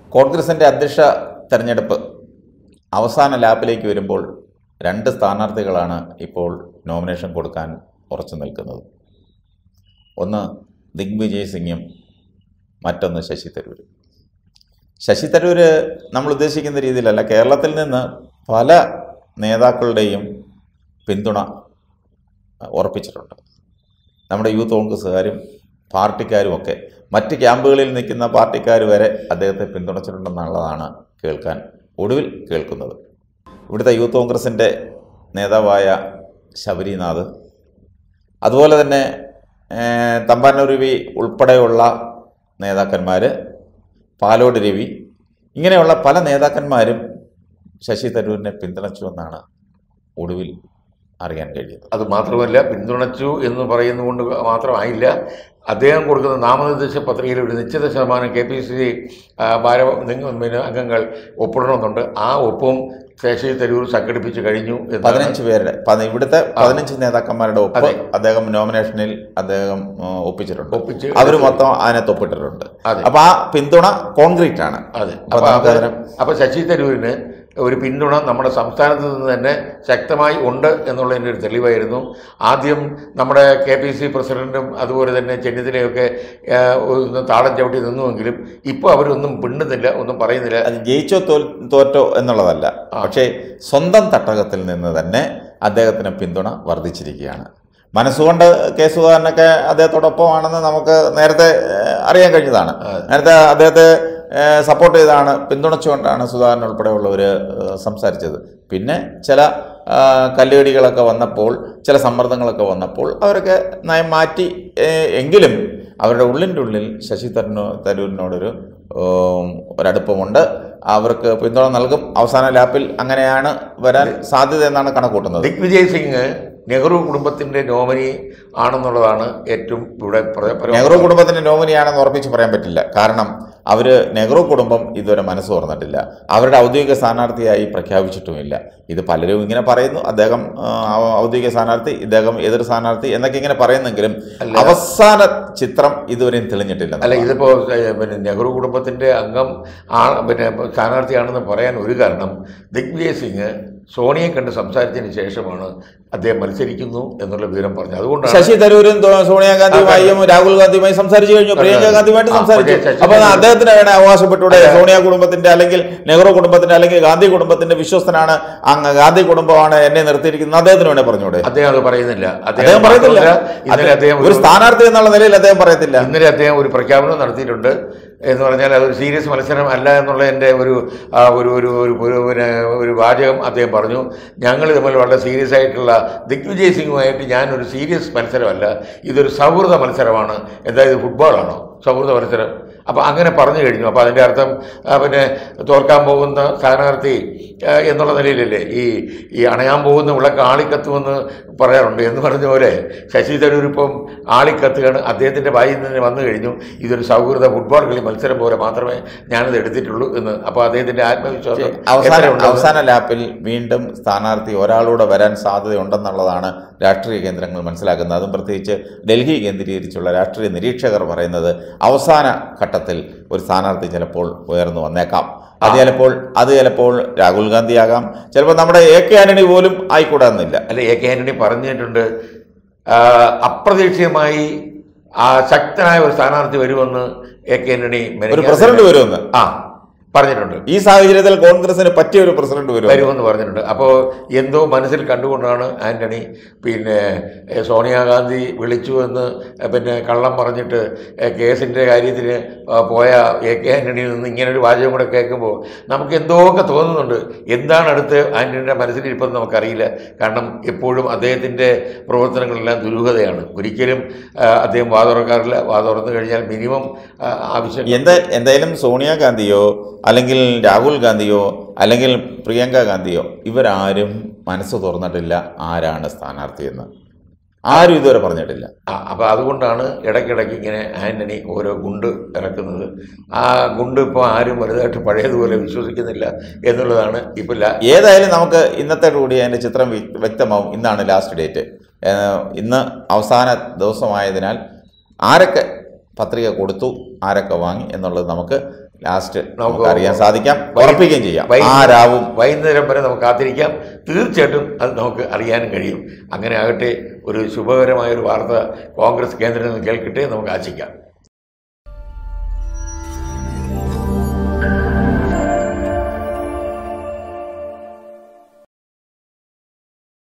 കോൺഗ്രസിൻ്റെ അധ്യക്ഷ തെരഞ്ഞെടുപ്പ് അവസാന ലാപ്പിലേക്ക് വരുമ്പോൾ രണ്ട് സ്ഥാനാർത്ഥികളാണ് ഇപ്പോൾ നോമിനേഷൻ കൊടുക്കാൻ ഉറച്ചു നിൽക്കുന്നത് ഒന്ന് ദിഗ്വിജയ് സിംഗും മറ്റൊന്ന് ശശി തരൂർ ശശി തരൂർ നമ്മൾ ഉദ്ദേശിക്കുന്ന രീതിയിലല്ല കേരളത്തിൽ നിന്ന് പല നേതാക്കളുടെയും പിന്തുണ ഉറപ്പിച്ചിട്ടുണ്ട് നമ്മുടെ യൂത്ത് കോൺഗ്രസ്സുകാരും പാർട്ടിക്കാരും ഒക്കെ മറ്റ് ക്യാമ്പുകളിൽ നിൽക്കുന്ന പാർട്ടിക്കാർ വരെ അദ്ദേഹത്തെ പിന്തുണച്ചിട്ടുണ്ടെന്നുള്ളതാണ് കേൾക്കാൻ ഒടുവിൽ കേൾക്കുന്നത് ഇവിടുത്തെ യൂത്ത് കോൺഗ്രസിൻ്റെ നേതാവായ ശബരിനാഥ് അതുപോലെ തന്നെ ഏഹ്, തമ്പാനൂർ രവി ഉൾപ്പെടെയുള്ള നേതാക്കന്മാർ പാലോട് രവി ഇങ്ങനെയുള്ള പല നേതാക്കന്മാരും ശശി തരൂരിനെ പിന്തുണച്ചുവെന്നാണ് ഒടുവിൽ അറിയാൻ കഴിയുന്നത് അത് മാത്രമല്ല പിന്തുണച്ചു എന്ന് പറയുന്നതുകൊണ്ട് മാത്രമായില്ല അദ്ദേഹം കൊടുക്കുന്ന നാമനിർദ്ദേശ പത്രികയിൽ ഒരു നിശ്ചിത ശതമാനം കെ പി സി സി ഭാര നിങ്ങൾ പിന്നെ അംഗങ്ങൾ ഒപ്പിടണമെന്നുണ്ട് ആ ഒപ്പും ശശി തരൂർ സംഘടിപ്പിച്ച് കഴിഞ്ഞു എന്നാണ് പതിനഞ്ച് പേരുടെ പതി- ഇവിടുത്തെ പതിനഞ്ച് നേതാക്കന്മാരുടെ ഒപ്പ് അതെ. അദ്ദേഹം നോമിനേഷനിൽ അദ്ദേഹം ഉം, ഒപ്പിച്ചിട്ടുണ്ട് ഒപ്പിച്ച് അവർ മൊത്തം അതിനകത്ത് ഒപ്പിട്ടിട്ടുണ്ട് അതെ. അപ്പൊ ആ പിന്തുണ കോൺക്രീറ്റ് ആണ് അതെ അപ്പൊ അപ്പൊ നമുക്ക് അത് അതിനെ- അപ്പൊ ശശി തരൂരിന് ഒരു പിന്തുണ നമ്മുടെ സംസ്ഥാനത്ത് നിന്ന് തന്നെ ശക്തമായി ഉണ്ട് എന്നുള്ളതിൻ്റെ ഒരു തെളിവായിരുന്നു ആദ്യം നമ്മുടെ കെ പി സി പ്രസിഡന്റും അതുപോലെ തന്നെ ചെന്നിത്തലയൊക്കെ ആ, ഒന്ന് താളം ചവിട്ടി നിന്നുവെങ്കിലും ഇപ്പോൾ അവരൊന്നും പിണ്ടുന്നില്ല ഒന്നും പറയുന്നില്ല അത് ജയിച്ചോ തോൽ- തോറ്റോ എന്നുള്ളതല്ല പക്ഷേ സ്വന്തം തട്ടകത്തിൽ നിന്ന് തന്നെ അദ്ദേഹത്തിന് പിന്തുണ വർദ്ധിച്ചിരിക്കുകയാണ് മനസ്സുകൊണ്ട് കെ സുധാകരനൊക്കെ അദ്ദേഹത്തോടൊപ്പമാണെന്ന് നമുക്ക് നേരത്തെ ഏഹ്, അറിയാൻ കഴിഞ്ഞതാണ് നേരത്തെ അദ്ദേഹത്തെ സപ്പോർട്ട് ചെയ്താണ് പിന്തുണച്ചുകൊണ്ടാണ് സുധാകരൻ ഉൾപ്പെടെയുള്ളവർ സംസാരിച്ചത് പിന്നെ ചില ആ, കല്ലുകടികളൊക്കെ വന്നപ്പോൾ ചില സമ്മർദ്ദങ്ങളൊക്കെ വന്നപ്പോൾ അവരൊക്കെ നയം മാറ്റി ഏഹ്, എങ്കിലും അവരുടെ ഉള്ളിൻ്റെ ഉള്ളിൽ ശശി തരൂരിനോ തരൂരിനോടൊരു ഉം, ഒരടുപ്പമുണ്ട് അവർക്ക് പിന്തുണ നൽകും അവസാന ലാപ്പിൽ അങ്ങനെയാണ് വരാൻ സാധ്യത എന്നാണ് കണക്കൂട്ടുന്നത് ദിഗ്വിജയ് സിംഗ് നെഹ്റു കുടുംബത്തിന്റെ നോമിനി ആണെന്നുള്ളതാണ് ഏറ്റവും ഇവിടെ പ്ര- പ്ര- നെഹ്റു കുടുംബത്തിന്റെ നോമിനിയാണെന്ന് ഉറപ്പിച്ച് പറയാൻ പറ്റില്ല കാരണം അവർ നെഹ്റു കുടുംബം ഇതുവരെ മനസ്സ് തുറന്നിട്ടില്ല അവരുടെ ഔദ്യോഗിക സ്ഥാനാർത്ഥിയായി പ്രഖ്യാപിച്ചിട്ടുമില്ല ഇത് പലരും ഇങ്ങനെ പറയുന്നു അദ്ദേഹം ആ, ഔദ്യോഗിക സ്ഥാനാർത്ഥി ഇദ്ദേഹം എതിർ സ്ഥാനാർത്ഥി എന്നൊക്കെ ഇങ്ങനെ പറയുന്നെങ്കിലും അവസാന ചിത്രം ഇതുവരെയും തെളിഞ്ഞിട്ടില്ല അല്ല ഇതിപ്പോ ഏഹ്, പിന്നെ നെഹ്റു കുടുംബത്തിന്റെ അംഗം ആ പിന്നെ സ്ഥാനാർത്ഥിയാണെന്ന് പറയാൻ ഒരു കാരണം ദിഗ്വിജയ് സിംഗ് സോണിയെ കണ്ട് സംസാരിച്ചതിന് ശേഷമാണ് അദ്ദേഹം മത്സരിക്കുന്നു എന്നുള്ള വിവരം പറഞ്ഞത് അതുകൊണ്ടാണ് ശശി തരൂരും തോ- സോണിയാഗാന്ധിയുമായും രാഹുൽ ഗാന്ധിയുമായി സംസാരിച്ചു കഴിഞ്ഞു പ്രിയങ്ക ഗാന്ധിയുമായിട്ട് ആ, സംസാരിച്ചു പക്ഷേ ശശി അപ്പൊ തരൂർ- അദ്ദേഹത്തിന് വേണേ അവകാശപ്പെട്ടൂടെ സോണിയ കുടുംബത്തിന്റെ അല്ലെങ്കിൽ നെഹ്റു കുടുംബത്തിന്റെ അല്ലെങ്കിൽ ഗാന്ധി കുടുംബത്തിന്റെ വിശ്വസ്തനാണ് അങ്ങ് ഗാന്ധി കുടുംബമാണ് എന്നെ നിർത്തിയിരിക്കുന്നത് അദ്ദേഹത്തിന് വേണേ പറഞ്ഞൂടെ അദ്ദേഹം അത് പറയുന്നില്ല അദ്ദേഹം പറയത്തില്ല മാത്രമല്ല, ഇന്നലെ അദ്ദേഹം ഒരു ഒരു സ്ഥാനാർത്ഥി എന്നുള്ള നിലയിൽ അദ്ദേഹം പറയത്തില്ല ഇന്നലെ അദ്ദേഹം ഒരു പ്രഖ്യാപനം നടത്തിയിട്ടുണ്ട് എന്ന് പറഞ്ഞാൽ അതൊരു സീരിയസ് മത്സരം അല്ല എന്നുള്ളതിൻ്റെ ഒരു ആ, ഒരു ഒരു ഒരു ഒരു പിന്നെ ഒരു വാചകം അദ്ദേഹം പറഞ്ഞു ഞങ്ങൾ തമ്മിൽ വളരെ സീരിയസ് ആയിട്ടുള്ള ദിഗ്വിജയ് സിംഗുമായിട്ട് ഞാനൊരു സീരിയസ് മത്സരമല്ല ഇതൊരു സൗഹൃദ മത്സരമാണ് എന്താ ഇത് ഫുട്ബോളാണോ സൗഹൃദ മത്സരം അപ്പോൾ അങ്ങനെ പറഞ്ഞു കഴിഞ്ഞു അപ്പോൾ അതിൻ്റെ അർത്ഥം ആ, പിന്നെ തോൽക്കാൻ പോകുന്ന സ്ഥാനാർത്ഥി ആ, എന്നുള്ള നിലയിലല്ലേ ഈ ഈ അണയാൻ പോകുന്ന വിളക്ക് ആളിക്കത്തുമെന്ന് പറയാറുണ്ട് എന്ന് പറഞ്ഞ പോലെ ശശി തരൂർ ഇപ്പം ആളിക്കത്തുകയാണ് അദ്ദേഹത്തിൻ്റെ വായിൽ നിന്ന് വന്നു കഴിഞ്ഞു ഇതൊരു സൗഹൃദ ഫുട്ബോൾ കളി മത്സരം പോലെ മാത്രമേ ഞാനിത് എടുത്തിട്ടുള്ളൂ എന്ന് അപ്പോൾ അദ്ദേഹത്തിൻ്റെ ആത്മവിശ്വാസം അവസാന എത്രയുണ്ടെന്ന് അവസാന ലാപ്പിൽ വീണ്ടും സ്ഥാനാർത്ഥി ഒരാളൂടെ വരാൻ സാധ്യതയുണ്ടെന്നുള്ളതാണ് രാഷ്ട്രീയ കേന്ദ്രങ്ങൾ മനസ്സിലാക്കുന്നത് അതും പ്രത്യേകിച്ച് ഡൽഹി കേന്ദ്രീകരിച്ചുള്ള രാഷ്ട്രീയ നിരീക്ഷകർ പറയുന്നത് അവസാന ഘട്ടത്തിൽ ഒരു സ്ഥാനാർത്ഥി ചിലപ്പോൾ ഉയർന്നു വന്നേക്കാം അത് ചിലപ്പോൾ അത് ചിലപ്പോൾ രാഹുൽ ഗാന്ധി ആകാം ചിലപ്പോൾ നമ്മുടെ എ കെ ആന്റണി പോലും ആയിക്കൂടാന്നില്ല അല്ല എ കെ ആന്റണി പറഞ്ഞിട്ടുണ്ട് ആ, അപ്രതീക്ഷിതമായി ആ ശക്തനായ ഒരു സ്ഥാനാർത്ഥി വരുമെന്ന് എ കെ ആന്റണി ഒരു മെനഞ്ഞാന്ന് പ്രസിഡന്റ് വരുമെന്ന് ആ പറഞ്ഞിട്ടുണ്ട് ഈ സാഹചര്യത്തിൽ കോൺഗ്രസിന് പറ്റിയ ഒരു പ്രസിഡന്റ് വരും വരുമെന്ന് പറഞ്ഞിട്ടുണ്ട് അപ്പോൾ എന്തോ മനസ്സിൽ കണ്ടുകൊണ്ടാണ് ആന്റണി പിന്നെ എ, സോണിയാഗാന്ധി വിളിച്ചു എന്ന് എ, പിന്നെ കള്ളം പറഞ്ഞിട്ട് എ, കേസിൻ്റെ കാര്യത്തിന് ആ, പോയ എ കെ ആന്റണിയിൽ നിന്ന് ഇങ്ങനെ ഒരു വാചകം കൂടെ കേൾക്കുമ്പോൾ നമുക്ക് എന്തോക്കെ തോന്നുന്നുണ്ട് എന്താണ് അടുത്ത് ആന്റണിയുടെ മനസ്സിലിരിപ്പെന്ന് നമുക്കറിയില്ല കാരണം എപ്പോഴും അദ്ദേഹത്തിൻ്റെ പ്രവർത്തനങ്ങളെല്ലാം ദുരൂഹതയാണ് ഒരിക്കലും ആ, അദ്ദേഹം വാതുറക്കാറില്ല വാതുറന്നു കഴിഞ്ഞാൽ മിനിമം ആ, ആവശ്യം എന്ത് എന്തായാലും സോണിയാഗാന്ധിയോ അല്ലെങ്കിൽ രാഹുൽ ഗാന്ധിയോ അല്ലെങ്കിൽ പ്രിയങ്ക ഗാന്ധിയോ ഇവരാരും മനസ്സ് തുറന്നിട്ടില്ല ആരാണ് സ്ഥാനാർത്ഥിയെന്ന് ആരും ഇതുവരെ പറഞ്ഞിട്ടില്ല ആ അപ്പോൾ അതുകൊണ്ടാണ് ഇടയ്ക്കിടയ്ക്ക് ഇങ്ങനെ ആന്റണി ഓരോ ഗുണ്ട് ഇറക്കുന്നത് ആ ഗുണ്ട് ഇപ്പോൾ ആരും വലുതായിട്ട് പഴയതുപോലെ വിശ്വസിക്കുന്നില്ല എന്നുള്ളതാണ് ഇപ്പോൾ ലാ- ഏതായാലും നമുക്ക് ഇന്നത്തെ കൂടി അതിൻ്റെ ചിത്രം വ്യ- വ്യക്തമാവും ഇന്നാണ് ലാസ്റ്റ് ഡേറ്റ് ഏഹ് ഇന്ന് അവസാന ദിവസമായതിനാൽ ആരൊക്കെ പത്രിക കൊടുത്തു ആരൊക്കെ വാങ്ങി എന്നുള്ളത് നമുക്ക് ലാസ്റ്റ് നമുക്ക് നമുക്ക് അറിയാൻ സാധിക്കാം വൈ- ഉറപ്പിക്കുകയും ചെയ്യാം വൈ- ആരാവും വൈകുന്നേരം വരെ നമുക്ക് കാത്തിരിക്കാം തീർച്ചയായിട്ടും അത് നമുക്ക് അറിയാനും കഴിയും അങ്ങനെ ആകട്ടെ ഒരു ശുഭകരമായ ഒരു വാർത്ത കോൺഗ്രസ് കേന്ദ്രത്തിൽ നിന്ന് കേൾക്കട്ടെ നമുക്ക് ആശിക്കാം